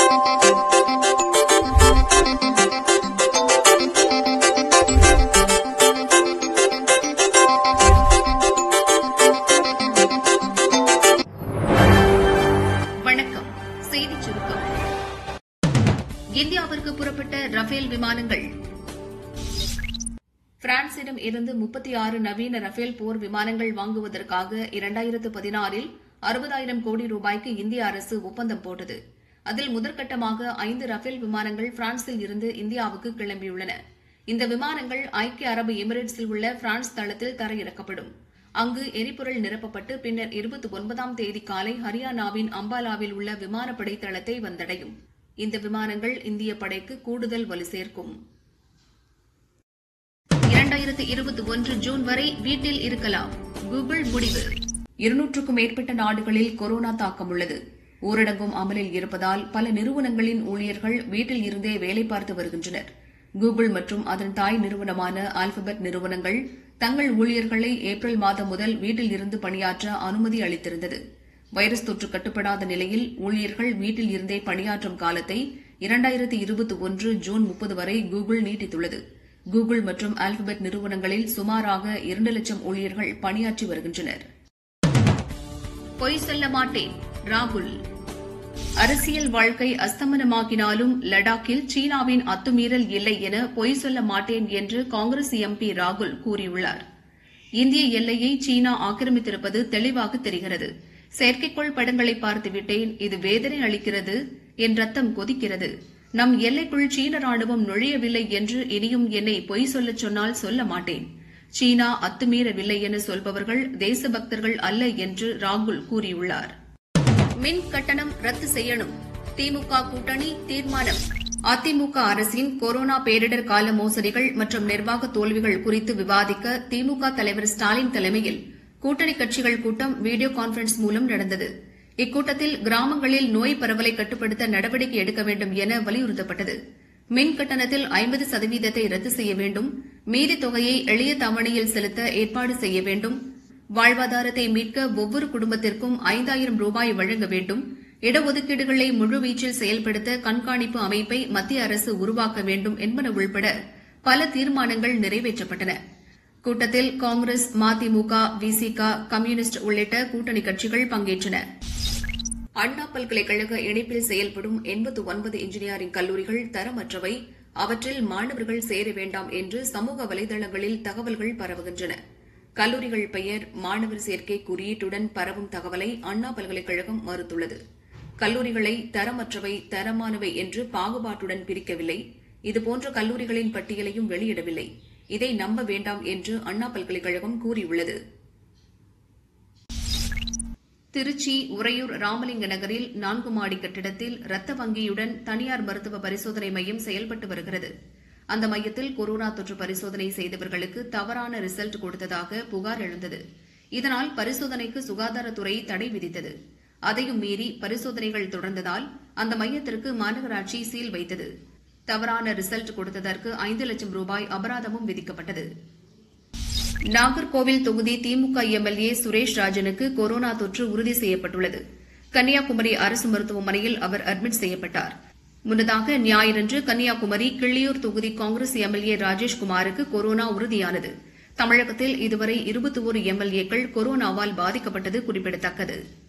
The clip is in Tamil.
வணக்கம் செய்திச் சுருக்கம் இந்தியாவிற்கு புறப்பட்ட ரஃபேல் விமானங்கள் பிரான்சிடம் இருந்து முப்பத்தி ஆறு நவீன ரஃபேல் போர் விமானங்கள் வாங்குவதற்காக இரண்டாயிரத்து பதினாறில் அறுபதாயிரம் கோடி ரூபாய்க்கு இந்திய அரசு ஒப்பந்தம் போட்டது அதில் முதற்கட்டமாக ஐந்து ரஃபேல் விமானங்கள் பிரான்சில் இருந்து இந்தியாவுக்கு கிளம்பியுள்ளன இந்த விமானங்கள் ஐக்கிய அரபு எமிரேட்ஸில் உள்ள பிரான்ஸ் தளத்தில் தரையிறக்கப்படும் அங்கு எரிபொருள் நிரப்பப்பட்டு பின்னர் இருபத்தி ஒன்பதாம் தேதி காலை ஹரியானாவின் அம்பாலாவில் உள்ள விமானப்படை தளத்தை வந்தடையும் இந்த விமானங்கள் இந்திய படைக்கு கூடுதல் வலு சேர்க்கும் இரண்டாயிரத்து இருபத்தி ஒன்று ஜூன் வரை வீட்டில் இருக்கலாம் கூகுள் முடிவு இருநூற்றுக்கும் மேற்பட்ட நாடுகளில் கொரோனா தாக்கம் உள்ளது ஊரடங்கும் அமலில் இருப்பதால் பல நிறுவனங்களின் ஊழியர்கள் வீட்டில் இருந்தே வேலை பார்த்து வருகின்றனர் கூகுள் மற்றும் அதன் தாய் நிறுவனமான ஆல்பபெட் நிறுவனங்கள் தங்கள் ஊழியர்களை ஏப்ரல் மாதம் முதல் வீட்டில் இருந்து பணியாற்ற அனுமதி அளித்திருந்தது வைரஸ் தொற்று கட்டுப்படாத நிலையில் ஊழியர்கள் வீட்டில் இருந்தே பணியாற்றும் காலத்தை இரண்டாயிரத்து இருபத்தி ஒன்று ஜூன் முப்பது வரை கூகுள் நீட்டித்துள்ளது கூகுள் மற்றும் ஆல்பபெட் நிறுவனங்களில் சுமாராக இரண்டு லட்சம் ஊழியர்கள் பணியாற்றி வருகின்றனர் பொய் சொல்ல மாட்டேன் ராகுல் அரசியல் வாழ்க்கை அஸ்தமனமாகினாலும் லடாக்கில் சீனாவின் அத்துமீறல் இல்லை என பொய் சொல்ல மாட்டேன் என்று காங்கிரஸ் எம்பி ராகுல் கூறியுள்ளார் இந்திய எல்லையை சீனா ஆக்கிரமித்திருப்பது தெளிவாக தெரிகிறது செயற்கைக்கோள் படங்களை பார்த்துவிட்டேன் இது வேதனை அளிக்கிறது என் ரத்தம் கொதிக்கிறது நம் எல்லைக்குள் சீன ராணுவம் நுழையவில்லை என்று இனியும் என்னை பொய் சொல்லச் சொன்னால் சொல்ல மாட்டேன் சீனா அத்துமீறவில்லை என சொல்பவர்கள் தேசபக்தர்கள் அல்ல என்று ராகுல் கூறியுள்ளார் மின் கட்டணம் ரத்து செய்யணும் திமுக கூட்டணி தீர்மானம் அதிமுக அரசின் கொரோனா பேரிடர் கால மோசடிகள் மற்றும் நிர்வாக தோல்விகள் குறித்து விவாதிக்க திமுக தலைவர் ஸ்டாலின் தலைமையில் கூட்டணி கட்சிகள் கூட்டம் வீடியோ கான்பரன்ஸ் மூலம் நடந்தது இக்கூட்டத்தில் கிராமங்களில் நோய் பரவலை கட்டுப்படுத்த நடவடிக்கை எடுக்க வேண்டும் என வலியுறுத்தப்பட்டது மின் கட்டணத்தில் ஐம்பது சதவீதத்தை ரத்து செய்ய வேண்டும் மீதி தொகையை எளிய தவணையில் செலுத்த ஏற்பாடு செய்ய வேண்டும் வாழ்வாதாரத்தை மீட்க ஒவ்வொரு குடும்பத்திற்கும் ஐந்தாயிரம் ரூபாய் வழங்க வேண்டும் இடஒதுக்கீடுகளை முழுவீச்சில் செயல்படுத்த கண்காணிப்பு அமைப்பை மத்திய அரசு உருவாக்க வேண்டும் என்பன உள்பட பல தீர்மானங்கள் நிறைவேற்றப்பட்டன கூட்டத்தில் காங்கிரஸ் மதிமுக விசிக கம்யூனிஸ்ட் உள்ளிட்ட கூட்டணி கட்சிகள் பங்கேற்றன அண்ணா பல்கலைக்கழக இணைப்பில் செயல்படும் எண்பத்து ஒன்பது இன்ஜினியரிங் கல்லூரிகள் தரமற்றவை அவற்றில் மாணவர்கள் சேர வேண்டாம் என்று சமூக வலைதளங்களில் தகவல்கள் பரவுகின்றன கல்லூரிகள் பெயர் மாணவர் சேர்க்கை குறியீட்டுடன் பரவும் தகவலை அண்ணா பல்கலைக்கழகம் மறுத்துள்ளது கல்லூரிகளை தரமற்றவை தரமானவை என்று பாகுபாட்டுடன் பிரிக்கவில்லை இதுபோன்ற கல்லூரிகளின் பட்டியலையும் வெளியிடவில்லை இதை நம்ப வேண்டாம் என்று அண்ணா பல்கலைக்கழகம் கூறியுள்ளது திருச்சி உறையூர் ராமலிங்க நகரில் நான்கு மாடி கட்டிடத்தில் ரத்த வங்கியுடன் தனியார் மருத்துவ பரிசோதனை மையம் செயல்பட்டு வருகிறது அந்த மையத்தில் கொரோனா தொற்று பரிசோதனை செய்தவர்களுக்கு தவறான ரிசல்ட் கொடுத்ததாக புகார் எழுந்தது இதனால் பரிசோதனைக்கு சுகாதாரத்துறை தடை விதித்தது அதையும் மீறி பரிசோதனைகள் தொடர்ந்ததால் அந்த மையத்திற்கு மாநகராட்சி சீல் வைத்தது தவறான ரிசல்ட் கொடுத்ததற்கு ஐந்து லட்சம் ரூபாய் அபராதமும் விதிக்கப்பட்டது நாகர்கோவில் தொகுதி திமுக எம்எல்ஏ சுரேஷ் ராஜனுக்கு கொரோனா தொற்று உறுதி செய்யப்பட்டுள்ளது கன்னியாகுமரி அரசு மருத்துவமனையில் அவர் அட்மிட் செய்யப்பட்டார் முன்னதாக ஞாயிறன்று கன்னியாகுமரி கிள்ளியூர் தொகுதி காங்கிரஸ் எம்எல்ஏ ராஜேஷ்குமாருக்கு கொரோனா உறுதியானது தமிழகத்தில் இதுவரை இருபத்தி ஒரு எம்எல்ஏக்கள் கொரோனாவால் பாதிக்கப்பட்டது குறிப்பிடத்தக்கது